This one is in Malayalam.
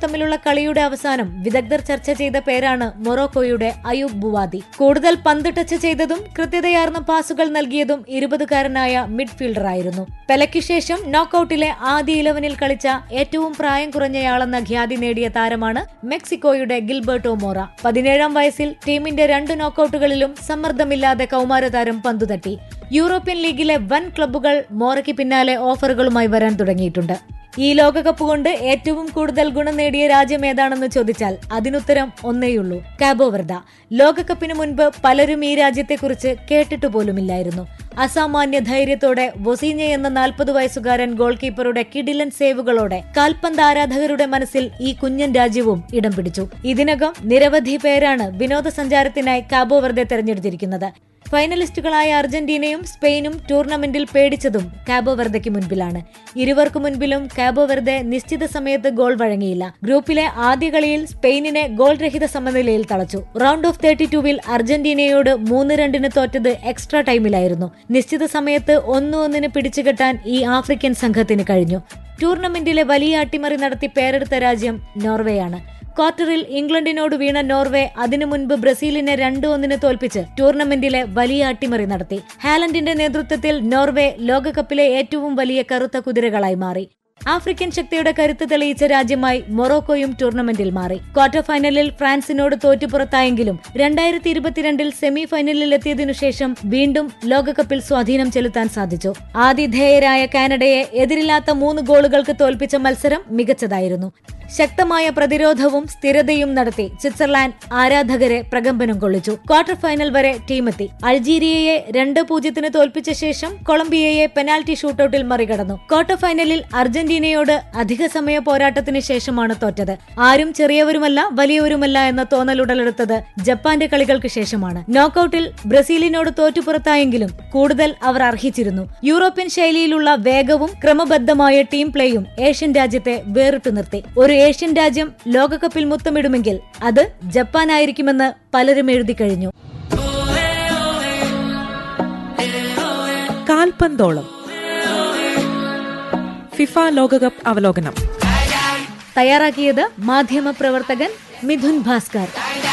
തമ്മിലുള്ള കളിയുടെ അവസാനം വിദഗ്ധർ ചർച്ച ചെയ്ത പേരാണ് മൊറോക്കോയുടെ അയൂബ് ബുവാദി കൂടുതൽ പന്ത് ടച്ച് ചെയ്തതും കൃത്യതയാർന്ന പാസുകൾ നൽകിയതും ഇരുപതുകാരനായ മിഡ്ഫീൽഡറായിരുന്നു പെലയ്ക്കു ശേഷം നോക്കൌട്ടിലെ ആദ്യ ഇലവനിൽ കളിച്ച ഏറ്റവും പ്രായം കുറഞ്ഞയാളെന്ന ഖ്യാതി നേടിയ താരമാണ് മെക്സിക്കോയുടെ ഗിൽബർട്ടോ മോറ പതിനേഴാം വയസ്സിൽ ടീമിന്റെ രണ്ട് നോക്കൌട്ടുകളിലും സമ്മർദ്ദമില്ലാതെ കൌമാരതാരം പന്തുതട്ടി യൂറോപ്യൻ ലീഗിലെ വൻ ക്ലബ്ബുകൾ മോറയ്ക്ക് പിന്നാലെ ഓഫറുകളുമായി വരാൻ തുടങ്ങിയിട്ടുണ്ട് ഈ ലോകകപ്പ് കൊണ്ട് ഏറ്റവും കൂടുതൽ ഗുണം നേടിയ രാജ്യം ഏതാണെന്ന് ചോദിച്ചാൽ അതിനുത്തരം ഒന്നേയുള്ളൂ കാബോ വെർദ ലോകകപ്പിന് മുൻപ് പലരും ഈ രാജ്യത്തെക്കുറിച്ച് കേട്ടിട്ട് പോലുമില്ലായിരുന്നു അസാമാന്യ ധൈര്യത്തോടെ വൊസീഞ്ഞ എന്ന നാൽപ്പത് വയസ്സുകാരൻ ഗോൾ കീപ്പറുടെ കിടിലൻ സേവുകളോടെ കാൽപന്ത് ആരാധകരുടെ മനസ്സിൽ ഈ കുഞ്ഞൻ രാജ്യവും ഇടം പിടിച്ചു ഇതിനകം നിരവധി പേരാണ് വിനോദസഞ്ചാരത്തിനായി കാബോ വെർദെ തെരഞ്ഞെടുത്തിരിക്കുന്നത് ഫൈനലിസ്റ്റുകളായ അർജന്റീനയും സ്പെയിനും ടൂർണമെന്റിൽ പേടിച്ചതും കാബോ വെർദയ്ക്ക് മുൻപിലാണ് ഇരുവർക്കു മുൻപിലും കാബോ വെർദെ നിശ്ചിത സമയത്ത് ഗോൾ വഴങ്ങിയില്ല ഗ്രൂപ്പിലെ ആദ്യ കളിയിൽ സ്പെയിനിനെ ഗോൾ രഹിത സമനിലയിൽ തളച്ചു റൗണ്ട് ഓഫ് തേർട്ടി ടൂവിൽ അർജന്റീനയോട് മൂന്ന് രണ്ടിന് തോറ്റത് എക്സ്ട്രാ ടൈമിലായിരുന്നു നിശ്ചിത സമയത്ത് ഒന്നു ഒന്നിന് പിടിച്ചുകെട്ടാൻ ഈ ആഫ്രിക്കൻ സംഘത്തിന് കഴിഞ്ഞു ടൂർണമെന്റിലെ വലിയ അട്ടിമറി നടത്തി പേരെടുത്ത രാജ്യം നോർവേയാണ് ക്വാർട്ടറിൽ ഇംഗ്ലണ്ടിനോട് വീണ നോർവേ അതിനു മുൻപ് ബ്രസീലിനെ രണ്ട് ഒന്നിന് തോൽപ്പിച്ച് ടൂർണമെന്റിലെ വലിയ അട്ടിമറി നടത്തി ഹാലൻഡിന്റെ നേതൃത്വത്തിൽ നോർവേ ലോകകപ്പിലെ ഏറ്റവും വലിയ കറുത്ത കുതിരകളായി മാറി ആഫ്രിക്കൻ ശക്തിയുടെ കരുത്ത് തെളിയിച്ച രാജ്യമായി മൊറോക്കോയും ടൂർണമെന്റിൽ മാറി ക്വാർട്ടർ ഫൈനലിൽ ഫ്രാൻസിനോട് തോറ്റു പുറത്തായെങ്കിലും രണ്ടായിരത്തി ഇരുപത്തിരണ്ടിൽ സെമി ഫൈനലിൽ എത്തിയതിനു ശേഷം വീണ്ടും ലോകകപ്പിൽ സ്വാധീനം ചെലുത്താൻ സാധിച്ചു ആതിഥേയരായ കാനഡയെ എതിരില്ലാത്ത മൂന്ന് ഗോളുകൾക്ക് തോൽപ്പിച്ച മത്സരം മികച്ചതായിരുന്നു ശക്തമായ പ്രതിരോധവും സ്ഥിരതയും നടത്തി സ്വിറ്റ്സർലാൻഡ് ആരാധകരെ പ്രകമ്പനം കൊള്ളിച്ചു ക്വാർട്ടർ ഫൈനൽ വരെ ടീമെത്തി അൾജീരിയയെ രണ്ട് പൂജ്യത്തിന് തോൽപ്പിച്ച ശേഷം കൊളംബിയയെ പെനാൽറ്റി ഷൂട്ടൌട്ടിൽ മറികടന്നു ക്വാർട്ടർ ഫൈനലിൽ അർജന്റീനയോട് അധിക സമയ പോരാട്ടത്തിന് ശേഷമാണ് തോറ്റത് ആരും ചെറിയവരുമല്ല വലിയവരുമല്ല എന്ന തോന്നൽ ഉടലെടുത്തത് ജപ്പാന്റെ കളികൾക്ക് ശേഷമാണ് നോക്കൌട്ടിൽ ബ്രസീലിനോട് തോറ്റു പുറത്തായെങ്കിലും കൂടുതൽ അവർ അർഹിച്ചിരുന്നു യൂറോപ്യൻ ശൈലിയിലുള്ള വേഗവും ക്രമബദ്ധമായ ടീം പ്ലേയും ഏഷ്യൻ രാജ്യത്തെ വേറിട്ടു നിർത്തി ഒരു ഏഷ്യൻ രാജ്യം ലോകകപ്പിൽ മുത്തമിടുമെങ്കിൽ അത് ജപ്പാനായിരിക്കുമെന്ന് പലരും എഴുതി കഴിഞ്ഞു കാൽപന്തോളം ഫിഫ ലോകകപ്പ് അവലോകനം തയ്യാറാക്കിയത് മാധ്യമ പ്രവർത്തകൻ മിഥുൻ ഭാസ്കർ